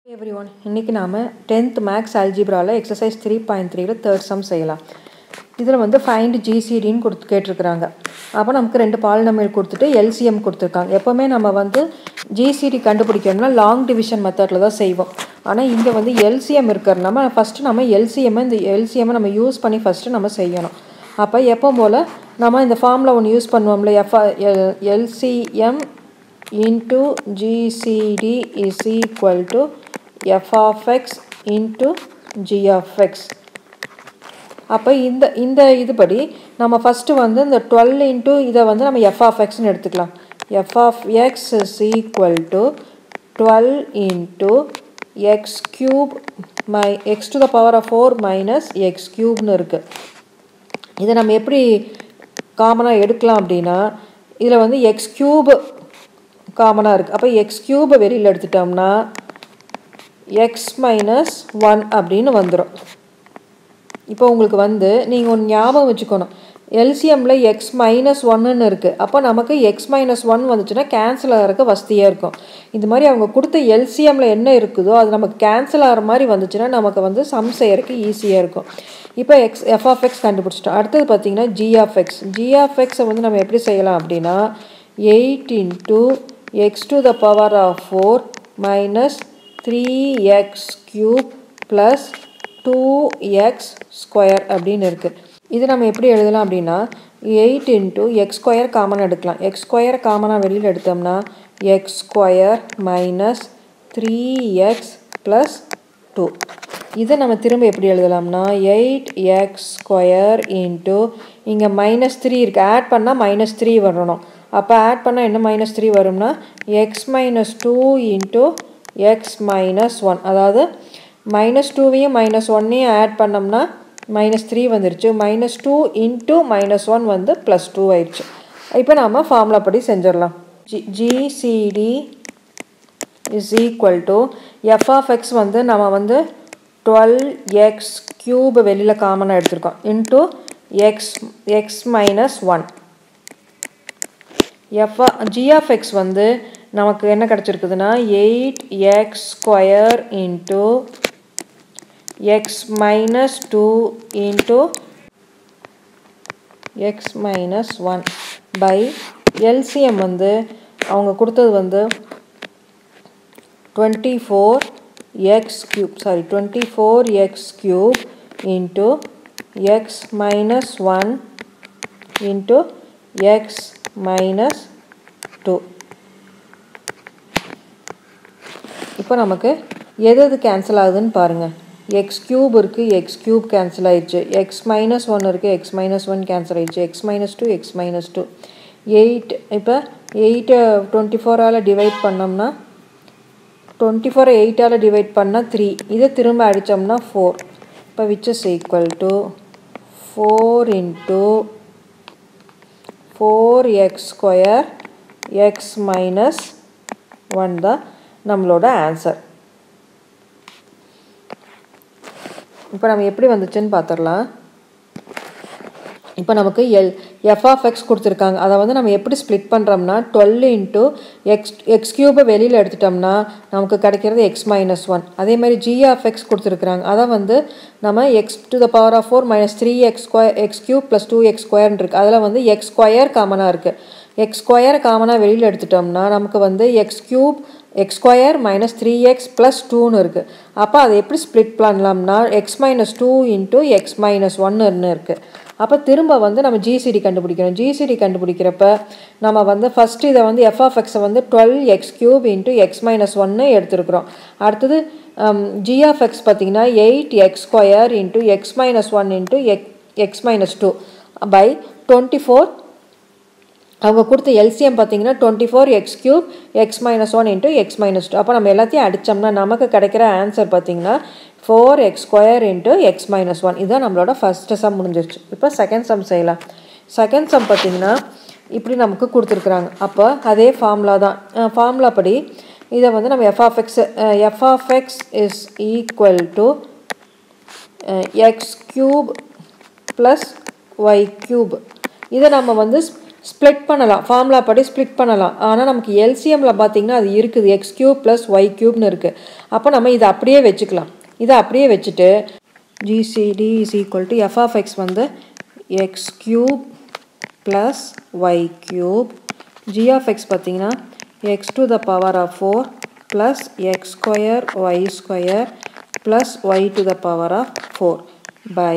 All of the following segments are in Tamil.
எவ்ரி ஒன் இன்றைக்கி நாம் டென்த் மேக்ஸ் அல்ஜிப்ராவில் எக்ஸசைஸ் த்ரீ பாயிண்ட் த்ரீல தேர்ட் சம் செய்யலாம் இதில் வந்து ஃபைண்ட் ஜிசிடின்னு கொடுத்து கேட்டிருக்கிறாங்க அப்போ நமக்கு ரெண்டு பாலினமியல் கொடுத்துட்டு எல்சிஎம் கொடுத்துருக்காங்க எப்போவுமே நம்ம வந்து ஜிசிடி கண்டுபிடிக்கணும்னா லாங் டிவிஷன் மெத்தடில் தான் செய்வோம் ஆனால் இங்கே வந்து எல்சிஎம் இருக்கிறனால ஃபஸ்ட்டு நம்ம எல்சிஎம்மை இந்த எல்சிஎம்மை நம்ம யூஸ் பண்ணி ஃபஸ்ட்டு நம்ம செய்யணும் அப்போ எப்போ போல் நம்ம இந்த ஃபார்மில் ஒன்று யூஸ் பண்ணுவோம்ல F LCM into GCD is equal to f of x into g of x அப்போ இந்த இந்த இதுபடி நம்ம ஃபஸ்ட்டு வந்து இந்த டுவெல் இன்ட்டு இதை வந்து நம்ம எஃப் ஆஃப் எக்ஸ்னு எடுத்துக்கலாம் F of X is equal to twelve into X cube my X to the power of four minus X க்யூப்னு இருக்குது இதை நம்ம எப்படி காமனாக எடுக்கலாம் அப்படின்னா இதில் வந்து எக்ஸ் க்யூப் காமனாக இருக்குது அப்போ எக்ஸ் க்யூபை வெளியில் எடுத்துட்டோம்னா எக்ஸ் மைனஸ் ஒன் அப்படின்னு வந்துடும் இப்போ உங்களுக்கு வந்து நீங்கள் ஒன்று ஞாபகம் வச்சுக்கணும் எல்சிஎம்மில் எக்ஸ் மைனஸ் ஒன்னுன்னு இருக்குது அப்போ நமக்கு எக்ஸ் மைனஸ் ஒன் வந்துச்சுன்னா கேன்சல் ஆகிறதுக்கு வசதியாக இருக்கும் இந்த மாதிரி அவங்க கொடுத்த எல்சிஎம்மில் என்ன இருக்குதோ அது நமக்கு கேன்சல் ஆகிற மாதிரி வந்துச்சுன்னா நமக்கு வந்து சம் செய்யறதுக்கு ஈஸியாக இருக்கும் இப்போ எக்ஸ் எஃப் ஆஃப் எக்ஸ் கண்டுபிடிச்சிட்டோம் அடுத்தது பார்த்தீங்கன்னா G of X G of எக்ஸை வந்து நம்ம எப்படி செய்யலாம் அப்படின்னா eight into x to the power of 4 minus 3x cube plus 2x square அப்படின்னு இருக்குது இது நம்ம எப்படி எழுதலாம் அப்படின்னா eight into X square common எடுக்கலாம் எக்ஸ் ஸ்கொயர் காமனாக வெளியில் எடுத்தோம்னா X square minus three X plus two இதை நம்ம திரும்ப எப்படி எழுதலாம்னா எயிட் எக்ஸ் ஸ்கொயர் இன்ட்டு இங்கே மைனஸ் த்ரீ இருக்குது ஆட் பண்ணால் மைனஸ் த்ரீ வரணும் அப்போ ஆட் பண்ணால் என்ன மைனஸ் த்ரீ வரும்னா X minus two into X minus one அதாவது மைனஸ் டூவையும் மைனஸ் ஒன்னையும் ஆட் பண்ணோம்னா மைனஸ் த்ரீ வந்துருச்சு minus two into minus one வந்து ப்ளஸ் டூ ஆயிடுச்சு இப்போ நாம் ஃபார்முலா படி செஞ்சிடலாம் G GCD is equal to F of X வந்து நம்ம வந்து டுவெல் எக்ஸ் க்யூப் வெளியில் காமனாக எடுத்திருக்கோம் into X X minus one F G of X வந்து நமக்கு என்ன கிடச்சிருக்குதுன்னா eight X square into X minus two into X minus one by LCM வந்து அவங்க கொடுத்தது வந்து twenty four X cube sorry twenty four X cube into X minus one into X minus two இப்போ நமக்கு எது எது கேன்சல் ஆகுதுன்னு பாருங்கள் எக்ஸ் க்யூப் இருக்குது எக்ஸ் க்யூப் கேன்சல் ஆயிடுச்சு எக்ஸ் மைனஸ் ஒன் இருக்குது எக்ஸ் மைனஸ் ஒன் கேன்சல் ஆயிடுச்சு X minus two X minus two eight இப்போ எயிட்டை டுவெண்ட்டி ஃபோரால் டிவைட் பண்ணோம்னா டுவெண்ட்டி ஃபோரை எயிட்டால் டிவைட் பண்ணால் த்ரீ இதை திரும்ப அடித்தோம்னா ஃபோர் இப்போ which is equal to four into four X square X minus one தான் நம்மளோட ஆன்சர் இப்போ நம்ம எப்படி வந்துச்சுன்னு பார்த்துடலாம் இப்போ நமக்கு எல் எஃப் ஆஃப் எக்ஸ் கொடுத்துருக்காங்க அதை வந்து நம்ம எப்படி ஸ்ப்ளிட் பண்ணுறோம்னா டுவெல் இன்ட்டு எக்ஸ் எக்ஸ் க்யூபை வெளியில் எடுத்துட்டோம்னா நமக்கு கிடைக்கிறது எக்ஸ் மைனஸ் ஒன் அதே மாதிரி ஜி ஆஃப் எக்ஸ் கொடுத்துருக்குறாங்க அதை வந்து நம்ம X to the power of four minus three X square X cube plus two X ஸ்கொயர்னு இருக்குது அதில் வந்து எக்ஸ் ஸ்கொயர் காமனாக இருக்குது எக்ஸ் ஸ்கொயர் காமனாக வெளியில் எடுத்துட்டோம்னா நமக்கு வந்து X cube X square minus three X plus டூன்னு இருக்குது அப்போ அதை எப்படி ஸ்ப்ளிட் பண்ணலாம்னா X minus two into X minus ஒன்னுன்னு இருக்குது அப்போ திரும்ப வந்து நம்ம ஜிசிடி கண்டுபிடிக்கணும் ஜிசிடி கண்டுபிடிக்கிறப்ப நம்ம வந்து ஃபஸ்ட்டு இதை வந்து எஃப் ஆஃப் எக்ஸை வந்து twelve X cube into X minus ஒன்று எடுத்துருக்குறோம் அடுத்தது ஜி ஆஃப் எக்ஸ் பார்த்திங்கன்னா eight X square into X minus one into X X minus two by twenty four அவங்க கொடுத்த எல்சிஎம் பார்த்தீங்கன்னா twenty four X cube X minus one into X minus two அப்போ நம்ம எல்லாத்தையும் அடித்தோம்னா நமக்கு கிடைக்கிற ஆன்சர் பார்த்தீங்கன்னா four X square into X minus one இதுதான் நம்மளோட ஃபஸ்ட்டு சம் முடிஞ்சிருச்சு இப்போ செகண்ட் சம் செய்யலாம் செகண்ட் சம் பார்த்தீங்கன்னா இப்படி நமக்கு கொடுத்துருக்குறாங்க அப்போ அதே ஃபார்முலா தான் ஃபார்முலா படி இதை வந்து நம்ம F of X F of X is equal to X cube plus Y cube இதை நம்ம வந்து ஸ்ப்ளிட் பண்ணலாம் ஃபார்முலா படி ஸ்ப்ளிட் பண்ணலாம் ஆனால் நமக்கு எல்சிஎம்மில் பார்த்தீங்கன்னா அது இருக்குது எக்ஸ் கியூப் ப்ளஸ் ஒய் கியூப்னு இருக்குது அப்போ நம்ம இதை அப்படியே வச்சுக்கலாம் இதை அப்படியே வச்சுட்டு GCD is equal to F of X வந்து x cube plus y cube g of x பார்த்தீங்கன்னா x to the power of four plus x square y square plus y to the power of four by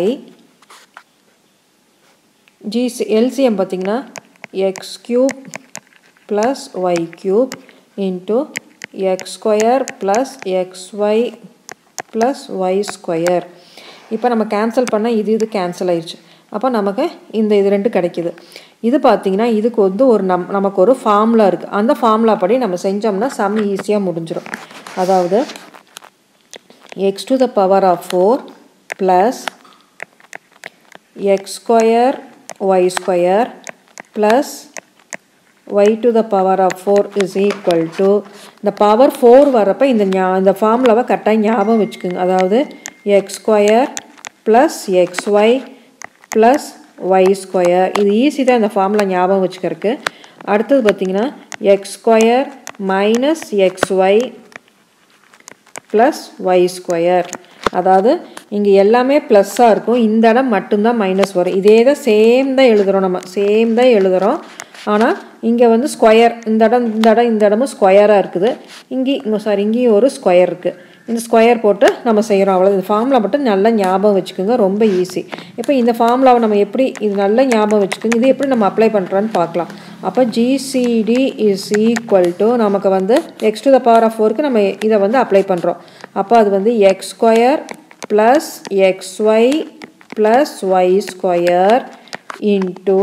GC LCM பார்த்தீங்கன்னா x cube plus y cube into X square plus x y plus y square இப்போ நம்ம கேன்சல் பண்ணால் இது இது கேன்சல் ஆயிடுச்சு அப்போ நமக்கு இந்த இது ரெண்டு கிடைக்கிது இது பார்த்திங்கன்னா இதுக்கு வந்து ஒரு நம் நமக்கு ஒரு ஃபார்முலா இருக்குது அந்த ஃபார்முலா படி நம்ம செஞ்சோம்னா சம் ஈஸியாக முடிஞ்சிடும் அதாவது x to the power of four plus x square y square plus y to the power of four is equal to இந்த பவர் ஃபோர் வரப்போ இந்த ஞா இந்த ஃபார்முலாவை கரெக்டாக ஞாபகம் வச்சுக்கோங்க அதாவது x square plus x y plus y square இது ஈஸி தான் இந்த ஃபார்முலா ஞாபகம் வச்சுக்கிறதுக்கு அடுத்தது பார்த்திங்கன்னா x square minus x y plus y square அதாவது இங்கே எல்லாமே ப்ளஸ்ஸாக இருக்கும் இந்த இடம் மட்டும்தான் மைனஸ் வரும் இதே தான் சேம் தான் எழுதுகிறோம் நம்ம சேம் தான் எழுதுகிறோம் ஆனால் இங்கே வந்து ஸ்கொயர் இந்த இடம் இந்த இடம் இந்த இடமும் ஸ்கொயராக இருக்குது இங்கே இங்கே சாரி இங்கேயும் ஒரு ஸ்கொயர் இருக்குது இந்த ஸ்கொயர் போட்டு நம்ம செய்கிறோம் அவ்வளோ இந்த ஃபார்முலா மட்டும் நல்லா ஞாபகம் வச்சுக்கோங்க ரொம்ப ஈஸி இப்போ இந்த ஃபார்முலாவை நம்ம எப்படி இது நல்லா ஞாபகம் வச்சுக்கோங்க இது எப்படி நம்ம அப்ளை பண்ணுறோன்னு பார்க்கலாம் அப்போ ஜிசிடி இஸ் ஈக்குவல் டு நமக்கு வந்து x to the power of ஃபோருக்கு நம்ம இதை வந்து அப்ளை பண்ணுறோம் அப்போ அது வந்து x square plus x y plus y square into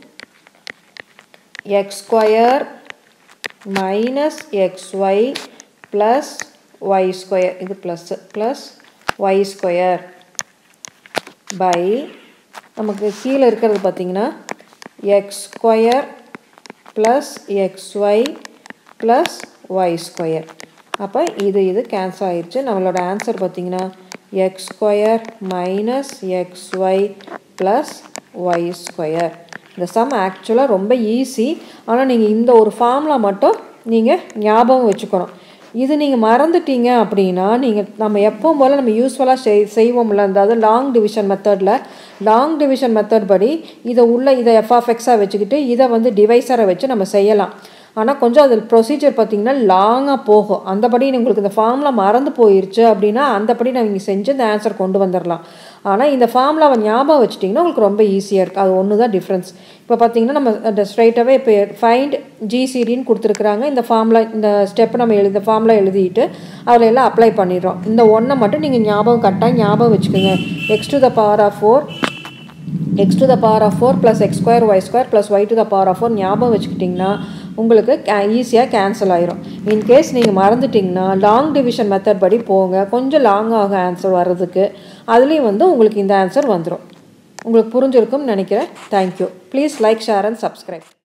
X square minus x y plus y square இது plus plus y square by நமக்கு கீழே இருக்கிறது பார்த்திங்கன்னா x square plus x y plus y square அப்போ இது இது கேன்சல் ஆயிடுச்சு நம்மளோட ஆன்சர் பார்த்திங்கன்னா x square minus x y plus y square இந்த சம் ஆக்சுவலாக ரொம்ப ஈஸி ஆனால் நீங்கள் இந்த ஒரு ஃபார்முலா மட்டும் நீங்கள் ஞாபகம் வச்சுக்கணும் இது நீங்கள் மறந்துட்டீங்க அப்படின்னா நீங்கள் நம்ம எப்பவும் போல் நம்ம யூஸ்ஃபுல்லாக செய் செய்வோம்ல அதாவது லாங் டிவிஷன் மெத்தடில் லாங் டிவிஷன் மெத்தட் படி இதை உள்ள இதை எஃப்ஆஃப்எக்ஸாக வச்சுக்கிட்டு இதை வந்து டிவைஸரை வச்சு நம்ம செய்யலாம் ஆனால் கொஞ்சம் அது ப்ரொசீஜர் பார்த்திங்கன்னா லாங்காக போகும் அந்தபடி உங்களுக்கு இந்த ஃபார்மில் மறந்து போயிருச்சு அப்படின்னா அந்தபடி நீங்கள் செஞ்சு இந்த ஆன்சர் கொண்டு வந்துடலாம் ஆனால் இந்த ஃபார்முலாவை ஞாபகம் வச்சுட்டிங்கன்னா உங்களுக்கு ரொம்ப ஈஸியாக இருக்குது அது ஒன்று தான் டிஃப்ரென்ஸ் இப்போ பார்த்தீங்கன்னா நம்ம ஸ்ட்ரைட்டாகவே இப்போ ஃபைண்ட் ஜிசிடின்னு கொடுத்துருக்குறாங்க இந்த ஃபார்முலா இந்த ஸ்டெப் நம்ம எழுதி இந்த ஃபார்முலா எழுதிட்டு அதில் எல்லாம் அப்ளை பண்ணிடுறோம் இந்த ஒன்றை மட்டும் நீங்கள் ஞாபகம் கரெக்டாக ஞாபகம் வச்சுக்கோங்க x to the power of four x to the power of four plus x square y square plus y to the power of four ஞாபகம் வச்சுக்கிட்டிங்கன்னா உங்களுக்கு ஈஸியாக கேன்சல் ஆயிரும் இன்கேஸ் நீங்கள் மறந்துட்டிங்கன்னா லாங் டிவிஷன் மெத்தட் படி போங்க கொஞ்சம் லாங் ஆகும் ஆன்சர் வர்றதுக்கு அதுலேயும் வந்து உங்களுக்கு இந்த ஆன்சர் வந்துடும் உங்களுக்கு புரிஞ்சிருக்கும்னு நினைக்கிறேன் thank you please like share and subscribe